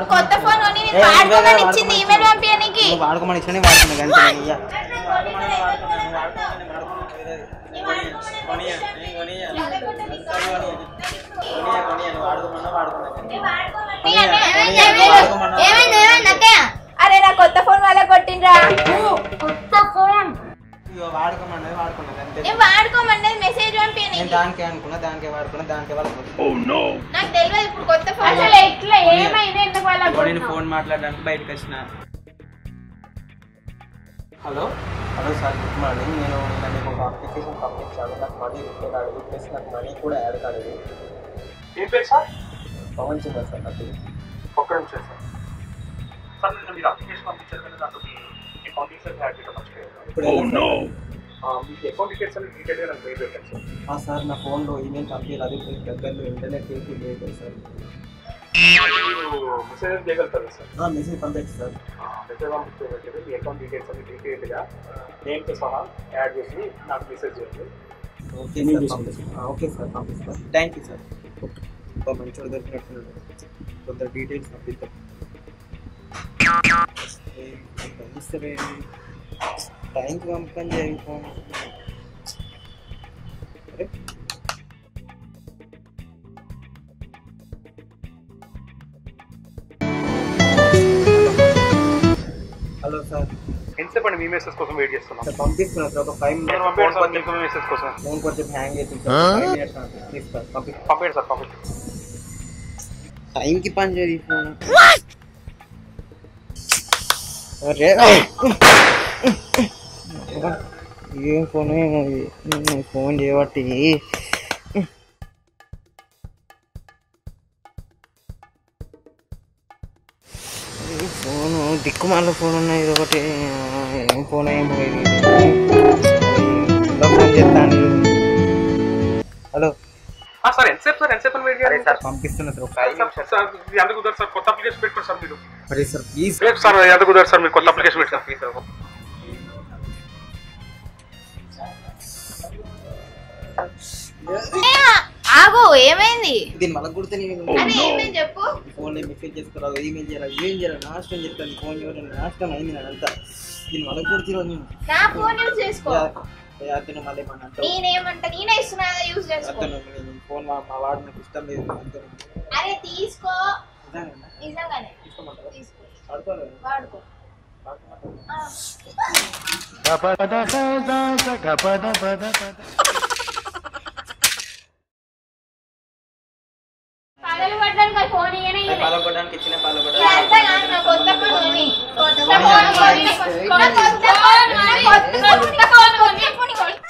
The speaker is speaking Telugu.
వాడుకో కొత్త ఫోన్ కొని ఏ, వాడుకోమని నువ్వే ఇచ్చింది వాడుకోమని ఈమెయిల్ పంపించడానికి నువ్వు వాడుకోమని ఇచ్చినా వాడుకున్నా కానీ నేను ఇయ్య. వాడుకోమని వాడుకున్నా, నువ్వు వాడుకోమని వాడుకున్నా, వేరేది. కొనియ్య, కొనియ్య, నేను కొనియ్య. కొనియ్య, కొనియ్య, నువ్వు వాడుకోమన్నా వాడుకున్నా కానీ. కొనియ్య, కొనియ్య, నువ్వు వాడుకోమన్నా ఏమైంది ఏమైంది అక్కయ్య అరే నా కొత్త ఫోన్ వల్ల కొట్టిండ్రా కొత్త ఫోన్ ఇగో వాడుకోమన్నది వాడుకున్నా కానీ నేను వాడుకోమన్నది మెసేజ్ నేను పంపించడానికి దానికే అనుకున్నా దానికే వాడుకున్నా దానికే వాడుకున్నా నాకు తెలియదు ఇప్పుడు కొత్త ఫోన్ అసలు ఎట్లా ఏమైంది ఎందుకు వాళ్ళ ఇదిగో నేను ఫోన్ మాట్లాడడానికి బయటకు వచ్చిన hello hello sir good morning నేను నిన్న మీకు ఒక అప్లికేషన్ పంపించాను నాకు మనీ రిపేర్ అడుగు ప్లస్ నాకు మనీ కూడా యాడ్ కాలేదు ఏం పేరు సార్ పవన్ సింగ్ సార్ నాకు ఒక్క నిమిషం సార్ సార్ నిన్న మీరు అప్లికేషన్ పంపించారు కదా దాంట్లో మీ అకౌంట్ డీటెయిల్స్ యాడ్ చేయడం మర్చిపోయారు ఇప్పుడు ఎలా సార్? మీకు అకౌంట్ డీటెయిల్స్ అని డీటెయిల్గా నాకు మెయిల్ పెట్టాను సార్ ఆ సార్ నా ఫోన్లో ఈమెయిల్ పంపించాలి అది మీకు దగ్గరలో ఇంటర్నెట్ ఏపీ లేదు సార్ మీరు మెసేజ్ చేయగలుగుతారు సార్ ఆ, మెసేజ్ పంపించు సార్ మెసేజ్ పంపించేటట్టు మీ అకౌంట్ డీటెయిల్స్ అన్ని డీటెయిల్గా నేమ్తో సహా యాడ్ చేసి నాకు మెసేజ్ చేయండి ఓకే సార్ పంపిస్తాను ఆ, ఓకే సార్ పంపిస్తాను థ్యాంక్ యూ సార్ ఒక మంచి దొరికినట్టున్నాడు కొంత డీటెయిల్స్ పంపిస్తాను పంపిస్తారే టైంకి పంపని చేయి ఫోన్ అరే హలో సార్ ఎంతసేపు అండి మీ మెసేజ్ కోసం వెయిట్ చేస్తున్నాం సార్ పంపిస్తున్నా సార్ ఒక ఫైవ్ నేను మినిట్స్ పంపాను సార్ మీకు మెసేజ్ కోసం ఫోన్ కొంచెం హ్యాంగ్ అవుతుంది sir five minutes please sir పంపిస్తాను పంపేయండి సార్ పంపించండి టైంకి పని చేయదు ఈ ఫోన్ అరే ఏం ఫోన్ ఏమో ఇది. నేను ఫోన్ చేయబట్టి ఈ ఫోన్ దిక్కుమాల ఫోన్ ఉన్నాయి ఇది ఒకటి ఏం ఫోన్ ఏమో ఇది ఇలా ఫోన్ చేస్తాను హలో సార్ ఎంతసేపు సార్ ఎంతసేపు అని వెయిట్ అరే చేయాలి సార్ పంపిస్తున్నా సార్ ఒక ఐదు సార్ నిమిషాలు సార్ ఇది ఎంత కుదరదు సార్ కొత్త అప్లికేషన్ పెట్టుకోండి సార్ మీరు అరే సార్ ప్లీజ్ రేపు సార్ ఎంత కుదరదు సార్ మీరు కొత్త అప్లికేషన్ పెట్టుకోండి ప్లీజ్ సార్ ఏ, ఆగు ఏమైంది దీన్ని మళ్ళీ గుర్తు నేను అరే ఏమైంది చెప్పు ఫోన్ మెసేజ్ చేసుకోరాదు ఈమెయిల్ చేయాలి ఏం చేయాలి నాశనం చెప్తాను ఫోన్ చేయడం నాశనం అయింది నాదంతా దీన్ని మళ్ళీ గుర్తు నేను నా ఫోన్ యూజ్ చేసుకో అతను మళ్ళీ మన అంటావు నేనేమంటా నేనే ఇస్తున్నా యూజ్ చేసుకో అతను నేను ఫోన్ మా మా వాడు నాకు ఇష్టం లేదు అంతే అరే తీసుకో నిజంగానా? నిజంగానే తీసుకోమంటావా? తీసుకో వాడుకోవాలి. వాడుకో వాడుకోమంటావా? ఆ. పగలు పడ్డానికి ఫోన్ ఇయ్యనే అది పాలకొట్టడానికి ఇచ్చిన పాలకొట్టడానికి ఇదంతా కాదు నా కొత్త ఫోన్ కొని కొత్త ఫోన్ కొని నా కొత్త ఫోన్ నా కొత్త కొత్త ఫోన్ కొని